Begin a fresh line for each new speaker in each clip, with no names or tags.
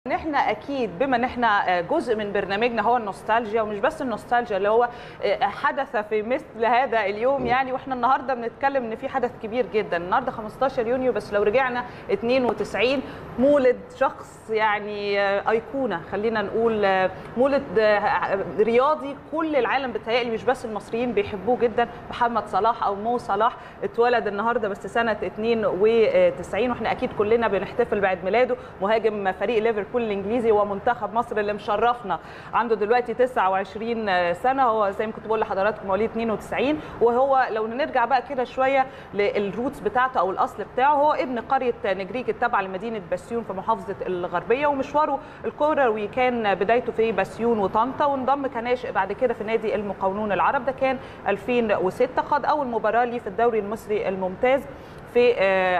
ان احنا اكيد بما ان احنا جزء من برنامجنا هو النوستالجيا ومش بس النوستالجيا اللي هو حدث في مثل هذا اليوم يعني واحنا النهارده بنتكلم ان في حدث كبير جدا النهارده 15 يونيو بس لو رجعنا 92 مولد شخص يعني ايقونه خلينا نقول مولد رياضي كل العالم بتهيألي مش بس المصريين بيحبوه جدا محمد صلاح او مو صلاح اتولد النهارده بس سنه 92 واحنا اكيد كلنا بنحتفل بعيد ميلاده مهاجم فريق ليفربول الانجليزي ومنتخب مصر اللي مشرفنا عنده دلوقتي 29 سنه هو زي ما كنت بقول لحضراتكم مواليد 92 وهو لو نرجع بقى كده شويه للروتس بتاعته او الاصل بتاعه هو ابن قريه نجريج التابعه لمدينه بسيون في محافظه الغربيه ومشواره الكروي كان بدايته في بسيون وطنطا وانضم كناشئ بعد كده في نادي المقاولون العرب ده كان 2006 خاض اول مباراه ليه في الدوري المصري الممتاز في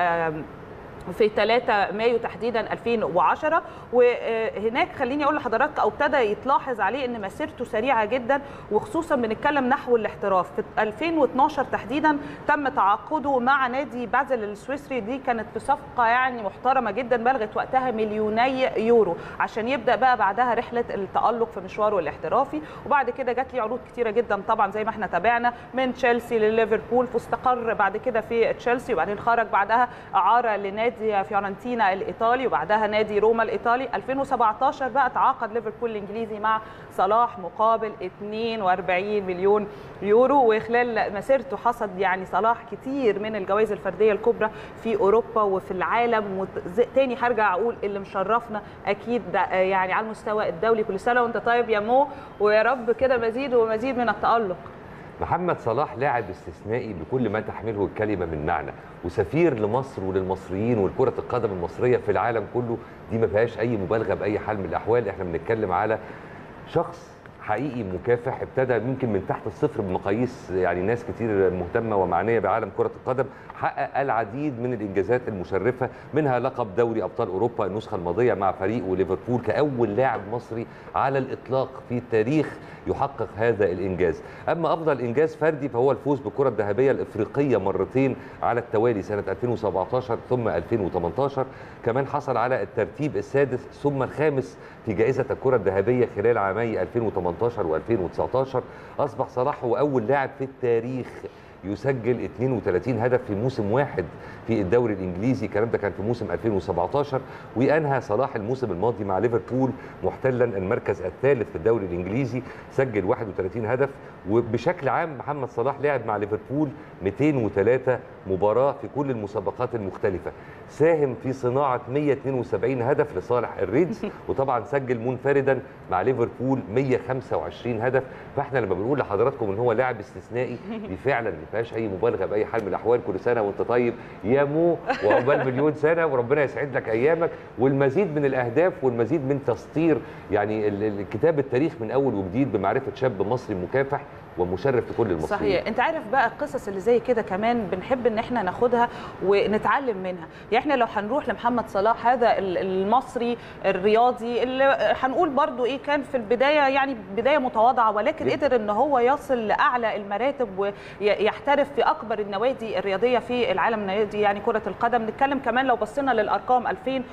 في 3 مايو تحديدا 2010 وهناك خليني اقول لحضراتكم او ابتدى يتلاحظ عليه ان مسيرته سريعه جدا وخصوصا بنتكلم نحو الاحتراف في 2012 تحديدا تم تعاقده مع نادي بازل السويسري دي كانت في صفقه يعني محترمه جدا بلغت وقتها مليوني يورو عشان يبدا بقى بعدها رحله التالق في مشواره الاحترافي وبعد كده جات لي عروض كتيره جدا طبعا زي ما احنا تابعنا من تشيلسي لليفربول فاستقر بعد كده في تشيلسي وبعدين خرج بعدها اعاره لنادي نادي فيورنتينا الايطالي وبعدها نادي روما الايطالي 2017 بقى تعاقد ليفربول الانجليزي مع صلاح مقابل 42 مليون يورو وخلال مسيرته حصد يعني صلاح كتير من الجوائز الفرديه الكبرى في اوروبا وفي العالم تاني هرجع اقول اللي مشرفنا اكيد يعني على المستوى الدولي كل سنه وانت طيب يا مو ويا رب كده مزيد ومزيد من التالق
محمد صلاح لاعب استثنائي بكل ما تحمله الكلمه من معنى وسفير لمصر وللمصريين ولكره القدم المصريه في العالم كله دي ما فيهاش اي مبالغه باي حال من الاحوال احنا بنتكلم على شخص حقيقي مكافح ابتدى يمكن من تحت الصفر بمقاييس يعني ناس كتير مهتمه ومعنيه بعالم كره القدم حقق العديد من الانجازات المشرفه منها لقب دوري ابطال اوروبا النسخه الماضيه مع فريقه ليفربول كاول لاعب مصري على الاطلاق في التاريخ يحقق هذا الانجاز اما افضل انجاز فردي فهو الفوز بالكره الذهبيه الافريقيه مرتين على التوالي سنه 2017 ثم 2018 كمان حصل على الترتيب السادس ثم الخامس في جائزه الكره الذهبيه خلال عامي 2018 و2019 اصبح صلاح هو اول لاعب في التاريخ يسجل 32 هدف في موسم واحد في الدوري الانجليزي الكلام ده كان في موسم 2017 وانهى صلاح الموسم الماضي مع ليفربول محتلا المركز الثالث في الدوري الانجليزي سجل 31 هدف وبشكل عام محمد صلاح لعب مع ليفربول 203 مباراه في كل المسابقات المختلفه ساهم في صناعه 172 هدف لصالح الريدز وطبعا سجل منفردا مع ليفربول 125 هدف فاحنا لما بنقول لحضراتكم ان هو لاعب استثنائي دي فعلا ما فيهاش اي مبالغه باي حال من الاحوال كل سنه وانت طيب يا مو وعقبال مليون سنه وربنا يسعد لك ايامك والمزيد من الاهداف والمزيد من تسطير يعني كتاب التاريخ من اول وجديد بمعرفه شاب مصري مكافح ومشرف لكل المصريين
صحيح انت عارف بقى القصص اللي زي كده كمان بنحب ان احنا ناخدها ونتعلم منها يعني احنا لو هنروح لمحمد صلاح هذا المصري الرياضي اللي هنقول برضو ايه كان في البدايه يعني بدايه متواضعه ولكن جدا. قدر ان هو يصل لاعلى المراتب ويحترف في اكبر النوادي الرياضيه في العالم نادي يعني كره القدم نتكلم كمان لو بصينا للارقام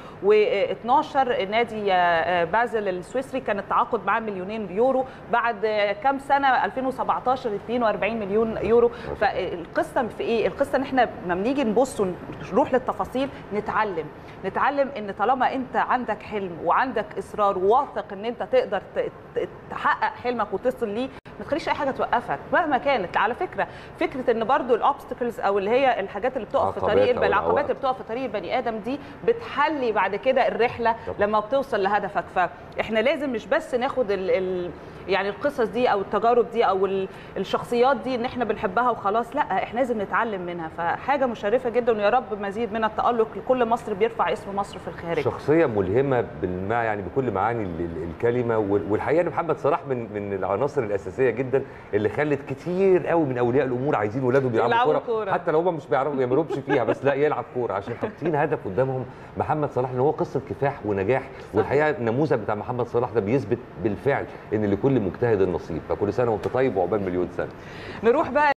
2012 نادي بازل السويسري كان التعاقد معاه مليونين يورو بعد كام سنه 2017 17 42 مليون يورو فالقصه في ايه القصه ان احنا لما بنيجي نبص ونروح للتفاصيل نتعلم نتعلم ان طالما انت عندك حلم وعندك اصرار وواثق ان انت تقدر تحقق حلمك وتصل ليه ما تخليش اي حاجه توقفك مهما كانت على فكره فكره ان برضو الاوبستكلز او اللي هي الحاجات اللي بتقف في طريق العقبات اللي بتقف في طريق البني ادم دي بتحلي بعد كده الرحله لما بتوصل لهدفك فاحنا لازم مش بس ناخد ال ال يعني القصص دي او التجارب دي او الشخصيات دي ان احنا بنحبها وخلاص لا احنا لازم نتعلم منها فحاجه مشرفه جدا ويا رب مزيد من التالق لكل مصر بيرفع اسم مصر في الخارج
شخصيه ملهمه بالمع يعني بكل معاني الكلمه والحقيقه ان محمد صلاح من من العناصر الاساسيه جدا اللي خلت كتير قوي من اولياء الامور عايزين ولادهم يلعبوا كوره حتى لو هم مش بيعرفوا ما يمربش فيها بس لا يلعب كوره عشان حاطين هدف قدامهم محمد صلاح ان هو قصه كفاح ونجاح والحقيقه النموذج بتاع محمد صلاح ده بيثبت بالفعل ان لكل مجتهد نصيب فكل سنه وانت طيب وعقبال مليون سنه
نروح بقى